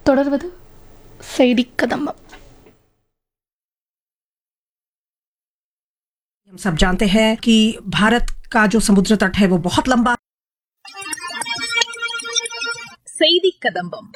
தொடர்வது செய்தி கதம்பம் हम सब जानते हैं कि भारत का जो समुद्र तट है वो बहुत लंबा செய்தி கதம்பம்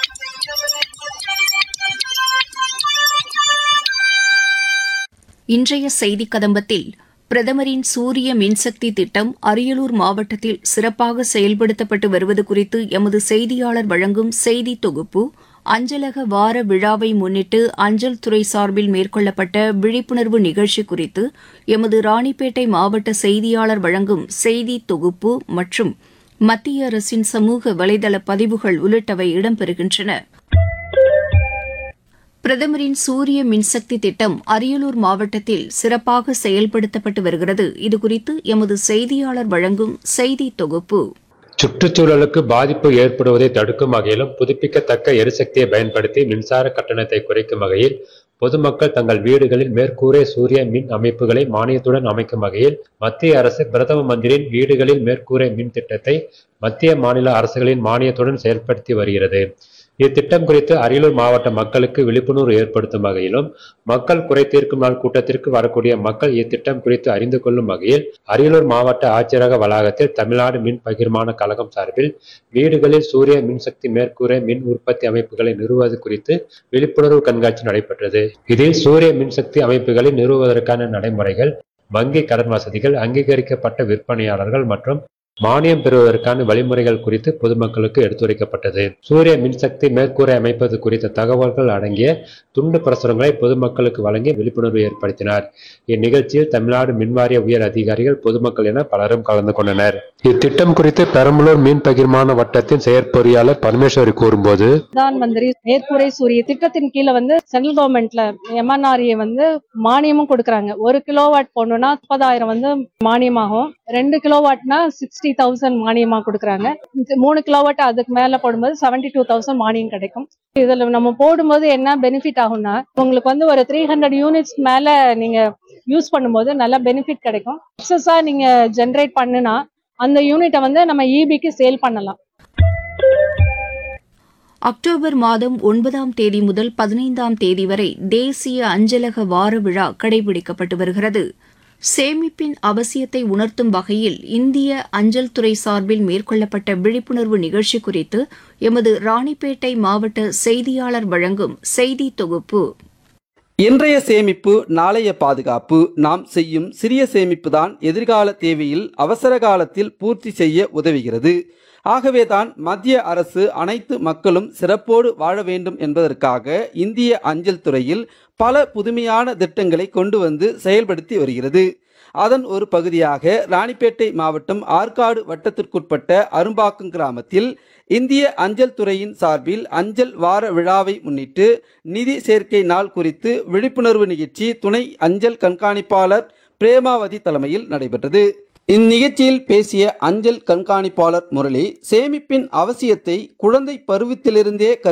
இன்றைய செய்தி கதம்பத்தில் பிரதமரின் சூரிய மின்சக்தி திட்டம் அரியலூர் மாவட்டத்தில் சிறப்பாக செயல்படுத்தப்பட்டு வருவது குறித்து எமது செய்தியாளர் வழங்கும் செய்தி தொகுப்பு அஞ்சலக வார விழாவை முன்னிட்டு அஞ்சல் துறை சார்பில் மேற்கொள்ளப்பட்ட விழிப்புணர்வு நிகழ்ச்சி குறித்து எமது ராணிப்பேட்டை மாவட்ட செய்தியாளர் வழங்கும் செய்தி தொகுப்பு மற்றும் மத்திய அரசின் சமூக வலைதள பதிவுகள் உள்ளிட்டவை இடம்பெறுகின்றன பிரதமரின் சூரிய மின்சக்தி திட்டம் அரியலூர் மாவட்டத்தில் சிறப்பாக செயல்படுத்தப்பட்டு வருகிறது இதுகுறித்து எமது செய்தியாளர் வழங்கும் செய்தி தொகுப்பு சுற்றுச்சூழலுக்கு பாதிப்பு ஏற்படுவதை தடுக்கும் வகையிலும் புதுப்பிக்கத்தக்க எரிசக்தியை பயன்படுத்தி மின்சார கட்டணத்தை குறைக்கும் வகையில் பொதுமக்கள் தங்கள் வீடுகளில் மேற்கூரை சூரிய மின் அமைப்புகளை மானியத்துடன் அமைக்கும் வகையில் மத்திய அரசு பிரதம மந்திரியின் வீடுகளில் மேற்கூரை மின் திட்டத்தை மத்திய மாநில அரசுகளின் மானியத்துடன் செயல்படுத்தி வருகிறது இத்திட்டம் குறித்து அரியலூர் மாவட்ட மக்களுக்கு விழிப்புணர்வு ஏற்படுத்தும் வகையிலும் மக்கள் குறை தீர்க்கும் நாள் கூட்டத்திற்கு வரக்கூடிய மக்கள் இத்திட்டம் குறித்து அறிந்து கொள்ளும் வகையில் அரியலூர் மாவட்ட ஆட்சியரக வளாகத்தில் தமிழ்நாடு மின் பகிர்மான கழகம் சார்பில் வீடுகளில் சூரிய மின்சக்தி மேற்கூரை மின் உற்பத்தி அமைப்புகளை நிறுவுவது குறித்து விழிப்புணர்வு கண்காட்சி நடைபெற்றது இதில் சூரிய மின்சக்தி அமைப்புகளை நிறுவுவதற்கான நடைமுறைகள் வங்கி கடன் வசதிகள் அங்கீகரிக்கப்பட்ட விற்பனையாளர்கள் மற்றும் மானியம் பெறுவதற்கான வழிமுறைகள் குறித்து பொதுமக்களுக்கு எடுத்துரைக்கப்பட்டது சூரிய மின்சக்தி மேற்கூரை அமைப்பது குறித்த தகவல்கள் அடங்கிய துண்டு பிரசுரங்களை பொதுமக்களுக்கு வழங்கி விழிப்புணர்வு ஏற்படுத்தினார் இந்நிகழ்ச்சியில் தமிழ்நாடு மின்வாரிய உயர் அதிகாரிகள் பொதுமக்கள் என பலரும் கலந்து கொண்டனர் இத்திட்டம் குறித்து பெரம்பலூர் மீன் பகிர்மான வட்டத்தின் செயற்பொறியாளர் பரமேஸ்வரி கூறும்போது பிரதான் மந்திரி மேற்கூரை சூரிய திட்டத்தின் கீழே வந்து சென்ட்ரல் கவர்மெண்ட்ல எம்என்ஆர்ஏ வந்து மானியமும் கொடுக்கறாங்க ஒரு கிலோவாட் போடணும்னா முப்பதாயிரம் வந்து மானியமாகும் ரெண்டு கிலோவாட்னா சிக்ஸ்டி தௌசண்ட் மானியமா கொடுக்கறாங்க இது மூணு கிலோவாட் அதுக்கு மேல போடும்போது செவன்டி டூ தௌசண்ட் மானியம் கிடைக்கும் இதுல நம்ம போடும்போது என்ன பெனிஃபிட் ஆகும்னா உங்களுக்கு வந்து ஒரு த்ரீ ஹண்ட்ரட் யூனிட்ஸ் மேல நீங்க யூஸ் பண்ணும்போது நல்ல பெனிஃபிட் கிடைக்கும் எக்ஸஸா நீங்க ஜென்ரேட் பண்ணுனா அந்த யூனிட்டை வந்து நம்ம இபிக்கு சேல் பண்ணலாம் அக்டோபர் மாதம் ஒன்பதாம் தேதி முதல் பதினைந்தாம் தேதி வரை தேசிய அஞ்சலக வார விழா கடைபிடிக்கப்பட்டு வருகிறது சேமிப்பின் அவசியத்தை உணர்த்தும் வகையில் இந்திய அஞ்சல் துறை சார்பில் மேற்கொள்ளப்பட்ட விழிப்புணர்வு நிகழ்ச்சி குறித்து எமது ராணிப்பேட்டை மாவட்ட செய்தியாளர் வழங்கும் செய்தி தொகுப்பு இன்றைய சேமிப்பு நாளைய பாதுகாப்பு நாம் செய்யும் சிறிய சேமிப்பு தான் எதிர்கால தேவையில் அவசர காலத்தில் பூர்த்தி செய்ய உதவுகிறது ஆகவேதான் மத்திய அரசு அனைத்து மக்களும் சிறப்போடு வாழ வேண்டும் என்பதற்காக இந்திய அஞ்சல் துறையில் பல புதுமையான திட்டங்களை கொண்டு வந்து செயல்படுத்தி வருகிறது அதன் ஒரு பகுதியாக ராணிப்பேட்டை மாவட்டம் ஆற்காடு வட்டத்திற்குட்பட்ட அரும்பாக்கம் கிராமத்தில் இந்திய அஞ்சல் துறையின் சார்பில் அஞ்சல் வார விழாவை முன்னிட்டு நிதி சேர்க்கை நாள் குறித்து விழிப்புணர்வு நிகழ்ச்சி துணை அஞ்சல் கண்காணிப்பாளர் பிரேமாவதி தலைமையில் நடைபெற்றது இந்நிகழ்ச்சியில் பேசிய அஞ்சல் கண்காணிப்பாளர் முரளி சேமிப்பின் அவசியத்தை குழந்தை பருவத்திலிருந்தே கற்